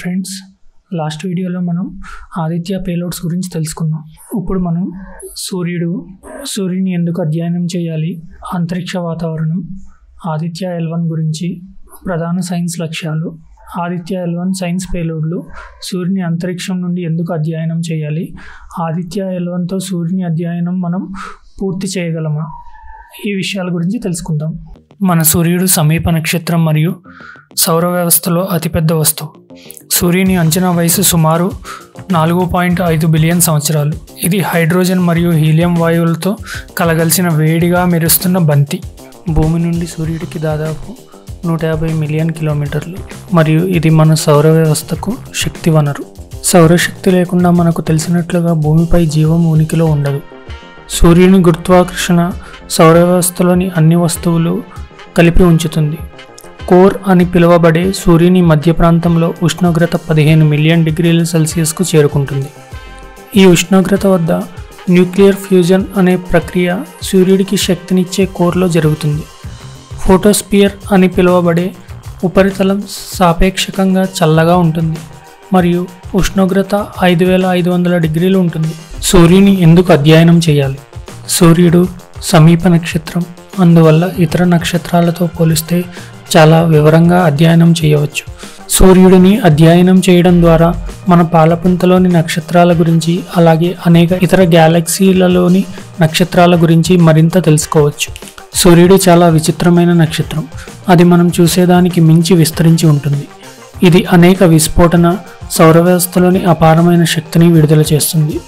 friends last వీడియోలో మనం Aditya payloads గురించి తెలుసుకున్నాం ఇప్పుడు మనం సూర్యుడు సూర్యుని ఎందుకు అధ్యయనం చేయాలి అంతరిక్ష వాతావరణం ఆదిత్య ఎల్వన్ గురించి ప్రధాన సైన్స్ లక్ష్యాలు ఆదిత్య ఎల్వన్ సైన్స్ పేలోడ్లు సూర్యుని అంతరిక్షం నుండి ఎందుకు అధ్యయనం చేయాలి ఆదిత్య ఎల్వన్తో సూర్యుని అధ్యయనం మనం పూర్తి చేయగలమా ఈ విషయాల గురించి తెలుసుకుందాం మన సూర్యుడు సమీప నక్షత్రం మరియు సౌర వ్యవస్థలో అతిపెద్ద వస్తువు సూర్యుని అంచనా వయసు సుమారు నాలుగు పాయింట్ ఐదు బిలియన్ సంవత్సరాలు ఇది హైడ్రోజన్ మరియు హీలియం వాయువులతో కలగలిసిన వేడిగా మెరుస్తున్న బంతి భూమి నుండి సూర్యుడికి దాదాపు నూట యాభై మిలియన్ కిలోమీటర్లు మరియు ఇది మన సౌర వ్యవస్థకు శక్తి వనరు సౌరశక్తి లేకుండా మనకు తెలిసినట్లుగా భూమిపై జీవం ఉనికిలో ఉండదు సూర్యుని గురుత్వాకర్షణ సౌర వ్యవస్థలోని అన్ని వస్తువులు కలిపి ఉంచుతుంది కోర్ అని పిలువబడే సూర్యుని మధ్య ప్రాంతంలో ఉష్ణోగ్రత పదిహేను మిలియన్ డిగ్రీల సెల్సియస్కు చేరుకుంటుంది ఈ ఉష్ణోగ్రత వద్ద న్యూక్లియర్ ఫ్యూజన్ అనే ప్రక్రియ సూర్యుడికి శక్తినిచ్చే కోర్లో జరుగుతుంది ఫోటోస్పియర్ అని పిలువబడే ఉపరితలం సాపేక్షకంగా చల్లగా ఉంటుంది మరియు ఉష్ణోగ్రత ఐదు వేల ఐదు వందల డిగ్రీలు ఉంటుంది సూర్యుని ఎందుకు అధ్యయనం చేయాలి సూర్యుడు సమీప నక్షత్రం అందువల్ల ఇతర నక్షత్రాలతో పోలిస్తే చాలా వివరంగా అధ్యయనం చేయవచ్చు సూర్యుడిని అధ్యయనం చేయడం ద్వారా మన పాలపుంతలోని నక్షత్రాల గురించి అలాగే అనేక ఇతర గ్యాలక్సీలలోని నక్షత్రాల గురించి మరింత తెలుసుకోవచ్చు సూర్యుడు చాలా విచిత్రమైన నక్షత్రం అది మనం చూసేదానికి మించి విస్తరించి ఉంటుంది ఇది అనేక విస్ఫోటన సౌర వ్యవస్థలోని అపారమైన శక్తిని విడుదల చేస్తుంది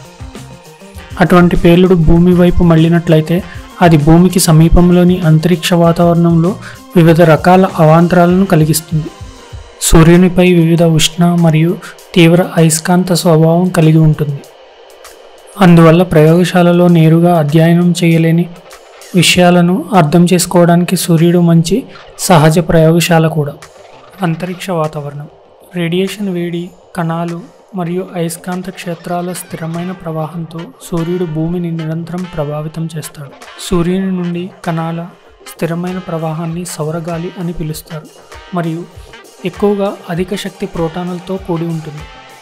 అటువంటి పేలుడు భూమి వైపు మళ్ళినట్లయితే అది భూమికి సమీపంలోని అంతరిక్ష వాతావరణంలో వివిధ రకాల అవాంతరాలను కలిగిస్తుంది సూర్యునిపై వివిధ ఉష్ణ మరియు తీవ్ర అయస్కాంత స్వభావం కలిగి ఉంటుంది అందువల్ల ప్రయోగశాలలో నేరుగా అధ్యయనం చేయలేని విషయాలను అర్థం చేసుకోవడానికి సూర్యుడు మంచి సహజ ప్రయోగశాల కూడా అంతరిక్ష వాతావరణం రేడియేషన్ వేడి కణాలు మరియు అయస్కాంత క్షేత్రాల స్థిరమైన ప్రవాహంతో సూర్యుడు భూమిని నిరంతరం ప్రభావితం చేస్తాడు సూర్యుని నుండి కణాల స్థిరమైన ప్రవాహాన్ని సౌరగాలి అని పిలుస్తారు మరియు ఎక్కువగా అధిక శక్తి ప్రోటానులతో కూడి ఉంటుంది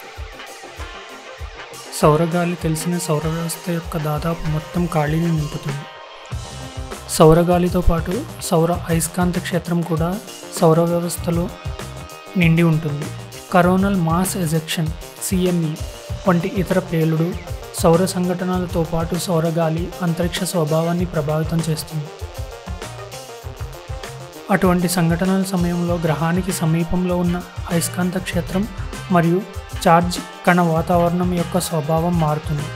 సౌరగాలి తెలిసిన సౌర వ్యవస్థ యొక్క దాదాపు మొత్తం ఖాళీని నింపుతుంది సౌరగాలితో పాటు సౌర అయస్కాంత క్షేత్రం కూడా సౌర వ్యవస్థలో నిండి ఉంటుంది కరోనల్ మాస్ ఎజెక్షన్ సిఎంఈ వంటి ఇతర పేలుడు సౌర సంఘటనలతో పాటు సౌరగాలి అంతరిక్ష స్వభావాన్ని ప్రభావితం చేస్తుంది అటువంటి సంఘటనల సమయంలో గ్రహానికి సమీపంలో ఉన్న అయస్కాంత క్షేత్రం మరియు చార్జ్ కణ వాతావరణం యొక్క స్వభావం మారుతుంది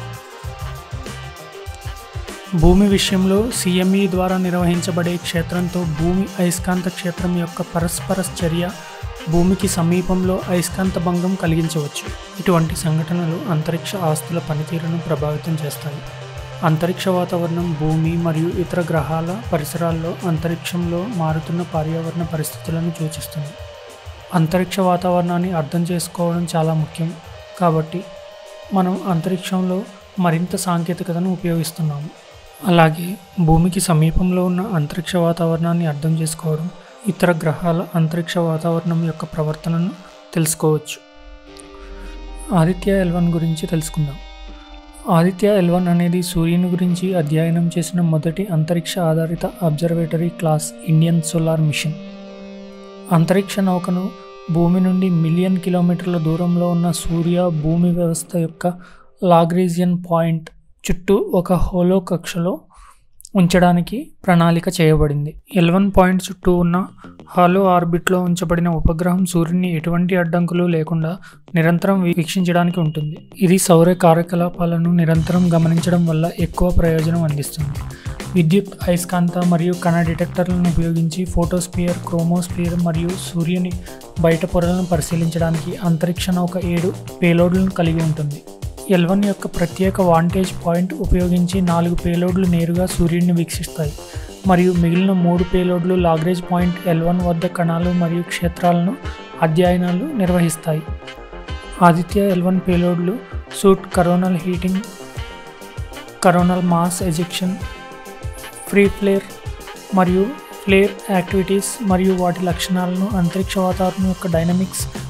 భూమి విషయంలో సిఎంఈ ద్వారా నిర్వహించబడే క్షేత్రంతో భూమి అయస్కాంత క్షేత్రం యొక్క పరస్పర చర్య భూమికి సమీపంలో అయస్కాంత భంగం కలిగించవచ్చు ఇటువంటి సంఘటనలు అంతరిక్ష ఆస్తుల పనితీరును ప్రభావితం చేస్తాయి అంతరిక్ష వాతావరణం భూమి మరియు ఇతర గ్రహాల పరిసరాల్లో అంతరిక్షంలో మారుతున్న పర్యావరణ పరిస్థితులను సూచిస్తుంది అంతరిక్ష వాతావరణాన్ని అర్థం చేసుకోవడం చాలా ముఖ్యం కాబట్టి మనం అంతరిక్షంలో మరింత సాంకేతికతను ఉపయోగిస్తున్నాము అలాగే భూమికి సమీపంలో ఉన్న అంతరిక్ష వాతావరణాన్ని అర్థం చేసుకోవడం ఇతర గ్రహాల అంతరిక్ష వాతావరణం యొక్క ప్రవర్తనను తెలుసుకోవచ్చు ఆదిత్య ఎల్వన్ గురించి తెలుసుకుందాం ఆదిత్య ఎల్వన్ అనేది సూర్యుని గురించి అధ్యయనం చేసిన మొదటి అంతరిక్ష ఆధారిత observatory class Indian solar mission అంతరిక్ష నౌకను భూమి నుండి మిలియన్ కిలోమీటర్ల దూరంలో ఉన్న సూర్య భూమి వ్యవస్థ యొక్క లాగ్రీజియన్ పాయింట్ చుట్టూ ఒక హోలో కక్షలో ఉంచడానికి ప్రణాళిక చేయబడింది ఎల్వన్ పాయింట్ చుట్టూ ఉన్న హాలో ఆర్బిట్లో ఉంచబడిన ఉపగ్రహం సూర్యుని ఎటువంటి అడ్డంకులు లేకుండా నిరంతరం వీక్షించడానికి ఉంటుంది ఇది సౌర కార్యకలాపాలను నిరంతరం గమనించడం వల్ల ఎక్కువ ప్రయోజనం అందిస్తుంది విద్యుత్ అయస్కాంత మరియు కణ డిటెక్టర్లను ఉపయోగించి ఫోటోస్పియర్ క్రోమోస్పియర్ మరియు సూర్యుని బయట పొరలను పరిశీలించడానికి అంతరిక్ష నౌక ఏడు పేలోడ్లను కలిగి ఉంటుంది ఎల్వన్ యొక్క ప్రత్యేక వాంటేజ్ పాయింట్ ఉపయోగించి నాలుగు పేలోడ్లు నేరుగా సూర్యుడిని వీక్షిస్తాయి మరియు మిగిలిన మూడు పేలోడ్లు లాగ్రేజ్ పాయింట్ ఎల్వన్ వద్ద కణాలు మరియు క్షేత్రాలను అధ్యయనాలు నిర్వహిస్తాయి ఆదిత్య ఎల్వన్ పేలోడ్లు suite coronal heating coronal mass ejection free flare మరియు ఫ్లేర్ యాక్టివిటీస్ మరియు వాటి లక్షణాలను అంతరిక్ష వాతావరణం యొక్క డైనమిక్స్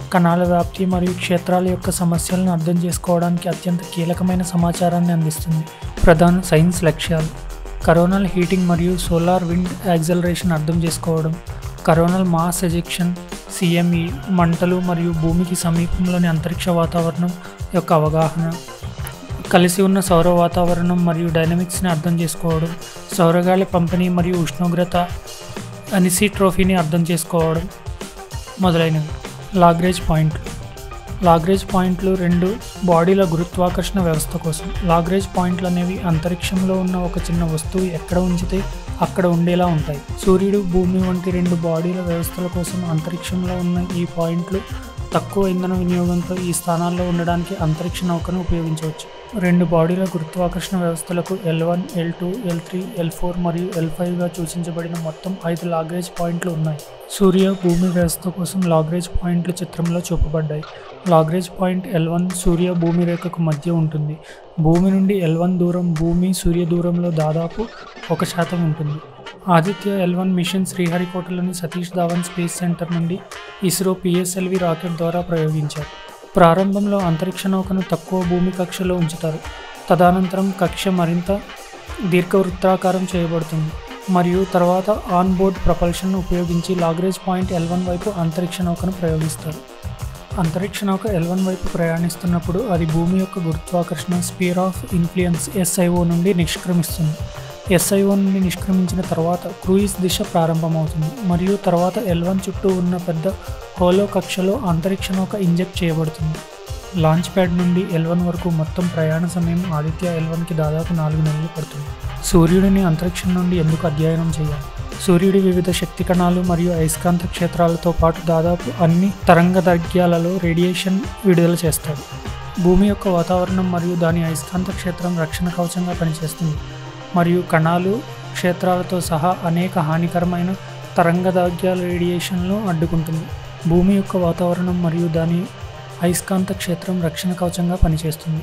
కణాల వ్యాప్తి మరియు క్షేత్రాల యొక్క సమస్యలను అర్థం చేసుకోవడానికి అత్యంత కీలకమైన సమాచారాన్ని అందిస్తుంది ప్రధాన సైన్స్ లక్ష్యాలు కరోనల్ హీటింగ్ మరియు సోలార్ విండ్ యాక్సలరేషన్ అర్థం చేసుకోవడం కరోనల్ మాస్ ఎజెక్షన్ సిఎంఈ మంటలు మరియు భూమికి సమీపంలోని అంతరిక్ష వాతావరణం యొక్క అవగాహన కలిసి ఉన్న సౌర వాతావరణం మరియు డైనమిక్స్ని అర్థం చేసుకోవడం సౌరగాలి పంపిణీ మరియు ఉష్ణోగ్రత అనిసిట్రోఫీని అర్థం చేసుకోవడం మొదలైనవి లాగ్రేజ్ పాయింట్లు లాగ్రేజ్ పాయింట్లు రెండు బాడీల గురుత్వాకర్షణ వ్యవస్థ కోసం లాగ్రేజ్ పాయింట్లు అనేవి అంతరిక్షంలో ఉన్న ఒక చిన్న వస్తువు ఎక్కడ ఉంచితే అక్కడ ఉండేలా ఉంటాయి సూర్యుడు భూమి వంటి రెండు బాడీల వ్యవస్థల కోసం అంతరిక్షంలో ఉన్న ఈ పాయింట్లు తక్కువ ఇంధన వినియోగంతో ఈ స్థానాల్లో ఉండడానికి అంతరిక్ష నౌకను ఉపయోగించవచ్చు రెండు బాడీల గురుత్వాకర్షణ వ్యవస్థలకు L one L two L three L four మరియు ఎల్ ఫైవ్గా సూచించబడిన మొత్తం ఐదు లాగ్రేజ్ పాయింట్లు ఉన్నాయి సూర్య భూమి వ్యవస్థ కోసం లాగ్రేజ్ పాయింట్లు చిత్రంలో చూపబడ్డాయి లాగ్రేజ్ పాయింట్ ఎల్ వన్ సూర్య భూమి రేఖకు మధ్య ఉంటుంది భూమి నుండి ఎల్ వన్ దూరం భూమి సూర్య దూరంలో దాదాపు ఒక శాతం ఉంటుంది ఆదిత్య ఎల్ వన్ మిషన్ శ్రీహరికోటలోని సతీష్ ధావన్ స్పేస్ సెంటర్ నుండి ఇస్రో పిఎస్ఎల్వి రాకెట్ ద్వారా ప్రయోగించారు ప్రారంభంలో అంతరిక్ష నౌకను తక్కువ భూమి కక్షలో ఉంచుతారు తదనంతరం కక్ష మరింత దీర్ఘవృత్తాకారం చేయబడుతుంది మరియు తర్వాత ఆన్ బోర్డ్ ప్రపల్షన్ ఉపయోగించి లాగ్రేజ్ పాయింట్ ఎల్ వన్ వైపు అంతరిక్ష నౌకను ప్రయోగిస్తారు అంతరిక్ష నౌక ఎల్ వన్ వైపు ప్రయాణిస్తున్నప్పుడు అది భూమి యొక్క గురుత్వాకర్షణ స్పియర్ ఆఫ్ ఇన్ఫ్లుయెన్స్ ఎస్ఐఓ నుండి నిష్క్రమిస్తుంది ఎస్ఐఓ నుండి నిష్క్రమించిన తర్వాత క్రూయిజ్ దిశ ప్రారంభమవుతుంది మరియు తర్వాత ఎల్ వన్ చుట్టూ ఉన్న పెద్ద హోలో కక్షలో అంతరిక్ష నౌక ఇంజెక్ట్ చేయబడుతుంది లాంచ్ ప్యాడ్ నుండి ఎల్ వన్ వరకు మొత్తం ప్రయాణ సమయం ఆదిత్య ఎల్ వన్కి దాదాపు నాలుగు నెలలు పడుతుంది సూర్యుడిని అంతరిక్షం నుండి ఎందుకు అధ్యయనం చేయాలి సూర్యుడి వివిధ శక్తి కణాలు మరియు అయస్కాంత క్షేత్రాలతో పాటు దాదాపు అన్ని తరంగ దైర్ఘ్యాలలో రేడియేషన్ విడుదల చేస్తాడు భూమి యొక్క వాతావరణం మరియు దాని అయస్కాంత క్షేత్రం రక్షణ కవచంగా పనిచేస్తుంది మరియు కణాలు క్షేత్రాలతో సహా అనేక హానికరమైన తరంగదైర్ఘ్యాల రేడియేషన్ను అడ్డుకుంటుంది భూమి యొక్క వాతావరణం మరియు దాని అయస్కాంత క్షేత్రం రక్షణ కవచంగా పనిచేస్తుంది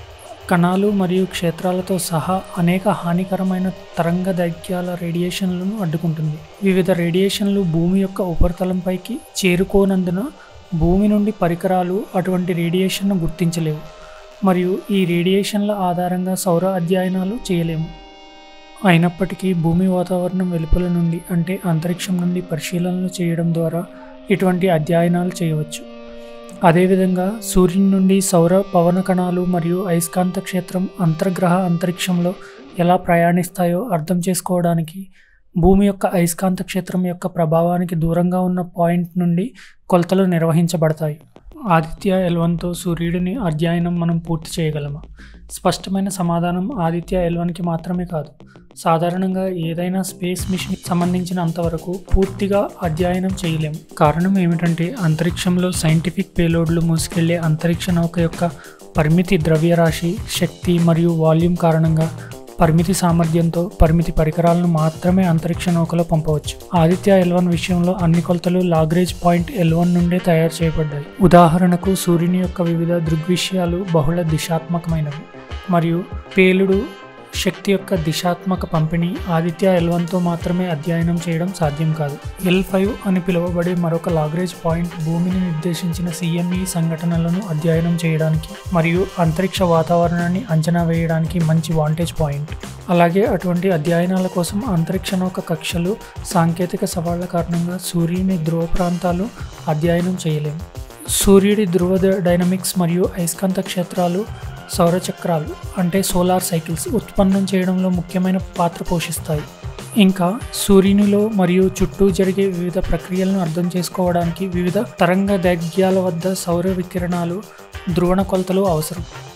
కణాలు మరియు క్షేత్రాలతో సహా అనేక హానికరమైన తరంగ దైర్ఘ్యాల రేడియేషన్లను అడ్డుకుంటుంది వివిధ రేడియేషన్లు భూమి యొక్క ఉపరితలంపైకి చేరుకోనందున భూమి నుండి పరికరాలు అటువంటి రేడియేషన్ను గుర్తించలేవు మరియు ఈ రేడియేషన్ల ఆధారంగా సౌర అధ్యయనాలు చేయలేము అయినప్పటికీ భూమి వాతావరణం వెలుపల నుండి అంటే అంతరిక్షం నుండి పరిశీలనలు చేయడం ద్వారా ఇటువంటి అధ్యయనాలు చేయవచ్చు అదేవిధంగా సూర్యుని నుండి సౌర పవన కణాలు మరియు అయస్కాంత క్షేత్రం అంతర్గ్రహ అంతరిక్షంలో ఎలా ప్రయాణిస్తాయో అర్థం చేసుకోవడానికి భూమి యొక్క అయస్కాంత క్షేత్రం యొక్క ప్రభావానికి దూరంగా ఉన్న పాయింట్ నుండి కొలతలు నిర్వహించబడతాయి ఆదిత్య ఎల్వన్తో సూర్యుడిని అధ్యయనం మనం పూర్తి చేయగలమా స్పష్టమైన సమాధానం ఆదిత్య ఎల్వన్కి మాత్రమే కాదు సాధారణంగా ఏదైనా స్పేస్ మిషన్ సంబంధించిన అంతవరకు పూర్తిగా అధ్యయనం చేయలేము కారణం ఏమిటంటే అంతరిక్షంలో సైంటిఫిక్ పేలోడ్లు మోసుకెళ్లే అంతరిక్ష నౌక యొక్క పరిమితి ద్రవ్యరాశి శక్తి మరియు వాల్యూమ్ కారణంగా పరిమితి సామర్థ్యంతో పరిమితి పరికరాలను మాత్రమే అంతరిక్ష నౌకలో పంపవచ్చు ఆదిత్య ఎల్వన్ విషయంలో అన్ని కొలతలు లాగ్రేజ్ పాయింట్ ఎల్వన్ నుండే తయారు చేయబడ్డాయి ఉదాహరణకు సూర్యుని యొక్క వివిధ దృగ్విషయాలు బహుళ దిశాత్మకమైనవి మరియు పేలుడు శక్తి యొక్క దిశాత్మక పంపిణీ ఆదిత్య ఎల్వన్తో మాత్రమే అధ్యయనం చేయడం సాధ్యం కాదు ఎల్ ఫైవ్ అని పిలువబడే మరొక లాగ్రేజ్ పాయింట్ భూమిని నిర్దేశించిన సిఎంఈ సంఘటనలను అధ్యయనం చేయడానికి మరియు అంతరిక్ష వాతావరణాన్ని అంచనా వేయడానికి మంచి వాంటేజ్ పాయింట్ అలాగే అటువంటి అధ్యయనాల కోసం అంతరిక్ష నౌక కక్షలు సాంకేతిక సవాళ్ల కారణంగా సూర్యుని ధ్రువ ప్రాంతాలు అధ్యయనం చేయలేము సూర్యుడి ధ్రువ డైనమిక్స్ మరియు అయస్కాంత క్షేత్రాలు సౌరచక్రాలు అంటే సోలార్ సైకిల్స్ ఉత్పన్నం చేయడంలో ముఖ్యమైన పాత్ర పోషిస్తాయి ఇంకా సూర్యునిలో మరియు చుట్టూ జరిగే వివిధ ప్రక్రియలను అర్థం చేసుకోవడానికి వివిధ తరంగ దైర్ఘ్యాల వద్ద సౌర వికిరణాలు ధ్రువణ కొలతలు అవసరం